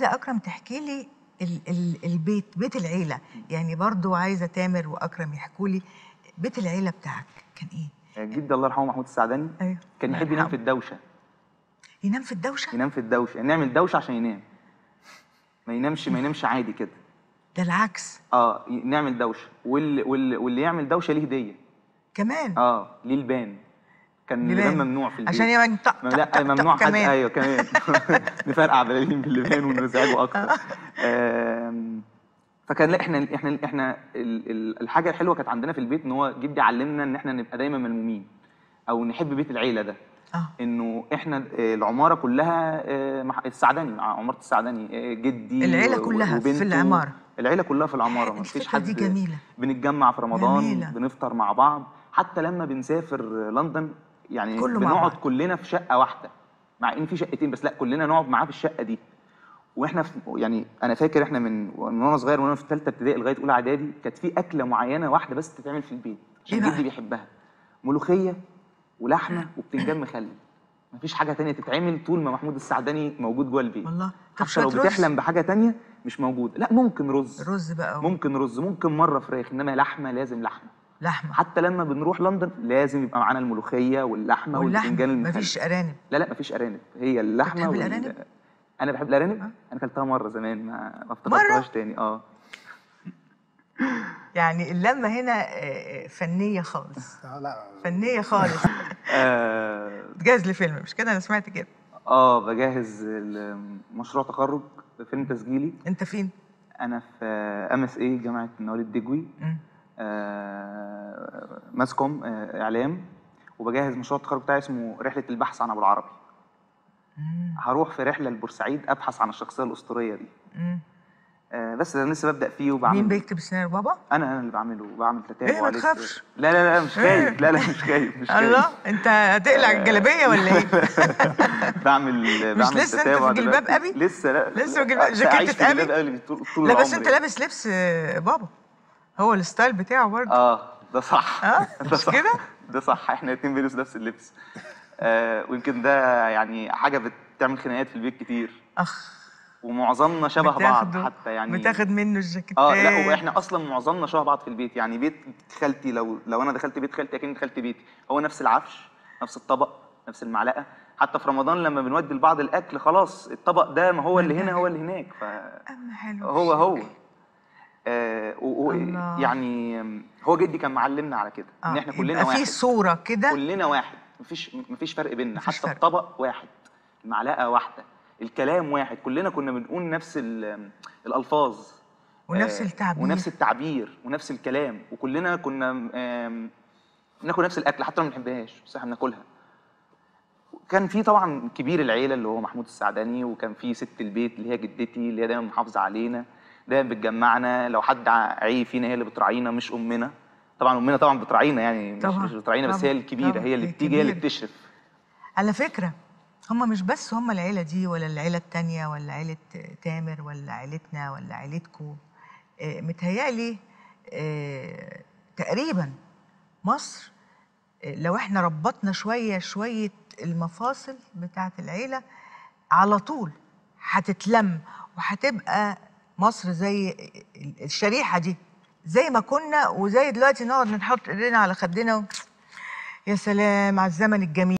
عايزه اكرم تحكي لي ال ال البيت بيت العيله يعني برضو عايزه تامر واكرم يحكوا لي بيت العيله بتاعك كان ايه جدي الله يرحمه محمود السعداني ايوه كان الله يحب ينام يرحمه. في الدوشه ينام في الدوشه ينام في الدوشه يعني نعمل دوشه عشان ينام ما ينامش ما ينامش عادي كده ده العكس اه ي- نعمل دوشه واللي, واللي, واللي يعمل دوشه ليه هديه كمان اه ليه البان كان لبان. اللبان ممنوع في البيت عشان يبقى طق ما- طق لا طق ممنوع طق حد كمان ايوه كمان نفرقع بلالين باللبان ونزعجه اكتر آم، فكان لا احنا احنا احنا ال- ال- الحاجه الحلوه كانت عندنا في البيت ان هو جدي علمنا ان احنا نبقى دايما ملمومين او نحب بيت العيله ده اه انه احنا آه، العماره كلها آه، مح- السعداني عماره السعداني آه، جدي العيلة و- كلها في وبنته. العمارة. العيله كلها في العماره ما فيش الفكره حد دي جميله بنتجمع في رمضان جميلة. بنفطر مع بعض حتى لما بنسافر لندن يعني كله مع بنقعد بعض. كلنا في شقه واحده مع ان في شقتين بس لا كلنا نقعد معاه في الشقه دي واحنا في يعني انا فاكر احنا من من وانا صغير وانا في ثالثه ابتدائي لغايه اولى اعدادي كانت في اكله معينه واحده بس تتعمل في البيت عشان إيه بقى؟ جدي بيحبها ملوخيه ولحمه وبتنجان مخلل مفيش حاجه تانية تتعمل طول ما محمود السعداني موجود جوه البيت والله طب حتى لو شويه رز بتحلم بحاجه تانية مش موجوده لا ممكن رز رز بقى و- ممكن رز ممكن مره فراخ انما لحمه لازم لحمه لحمه حتى لما بنروح لندن لازم يبقى معانا الملوخيه واللحمه والبتنجان واللحمه المخلل مفيش ارانب لا لا مفيش ارانب هي اللحمه بتحب وال- الأرانب؟ انا بحب الارانب آه. انا اكلتها مره زمان ما ما مرة؟ افتكرتهاش تاني اه يعني اللمه هنا آه، فنيه خالص آه، لا فنيه خالص اه, جاهز لفيلم مش كده انا سمعت كده آه بجهز ال- مشروع تخرج في فيلم تسجيلي انت فين انا في ام اس اي جامعه نوال الدجوي مم. آه، ماسكوم آه، اعلام وبجهز مشروع التخرج بتاعي اسمه رحله البحث عن ابو العربي مم. هروح في رحله لبورسعيد ابحث عن الشخصيه الاسطوريه دي مم. آه، بس انا لسه ببدا فيه وبعمل مين بيكتب السيناريو بابا انا انا اللي بعمله وبعمل تتابع إيه، ما لسه. تخافش. لا لا لا مش خايف لا لا مش خايف مش خايف الله انت هتقلع الجلابيه ولا ايه بعمل بعمل لسه أنت تتابع في جلباب دلوقتي. أبي؟ لسه لا لسه في جلباب- آه، جاكيتة أعيش في أبي؟ جلباب أبي طول طول لا بس العمر انت يعني. لابس لبس آه، بابا هو الستايل بتاعه برضه اه ده صح آه، ده مش صح كده؟ ده صح احنا الاتنين بنلبس نفس اللبس آه ويمكن ده يعني حاجه بتعمل خناقات في البيت كتير اخ ومعظمنا شبه بعض بتاخده- حتى يعني بتاخد منه الجاكيتات اه لا واحنا اصلا معظمنا شبه بعض في البيت يعني بيت خالتي لو لو انا دخلت بيت خالتي اكني دخلت بيتي هو نفس العفش نفس الطبق نفس المعلقه حتى في رمضان لما بنودي لبعض الاكل خلاص الطبق ده ما هو اللي هنا هو اللي هناك ف اما حلو هو هو آه و- و- الله. يعني آم، هو جدي كان معلمنا على كده ان احنا كلنا يبقى واحد في صوره كده كلنا واحد مفيش مفيش فرق بيننا مفيش حتى فرق. الطبق واحد المعلقه واحده الكلام واحد كلنا كنا بنقول نفس ال- الالفاظ ونفس آه، التعبير ونفس التعبير ونفس الكلام وكلنا كنا آم، بناكل نفس الاكل حتى لو ما بنحبهاش بس احنا بناكلها كان في طبعا كبير العيله اللي هو محمود السعداني وكان في ست البيت اللي هي جدتي اللي هي دايما محافظه علينا دايما بتجمعنا لو حد عيب فينا هي اللي بتراعينا مش امنا طبعا امنا طبعا بتراعينا يعني مش, طبعا، مش بتراعينا بس طبعا، هي الكبيره طبعا، هي اللي هي بتيجي هي اللي الكبيرة. بتشرف على فكرة هم مش بس هم العيلة دي ولا العيلة التانية ولا عيلة تامر ولا عيلتنا ولا عيلتكو آه، متهيألي آه، تقريبا مصر آه، لو احنا ربطنا شوية شوية المفاصل بتاعت العيلة على طول هتتلم وهتبقى مصر زي الشريحة دي زي ما كنا وزي دلوقتي نقعد نحط ايدينا على خدنا و... يا سلام على الزمن الجميل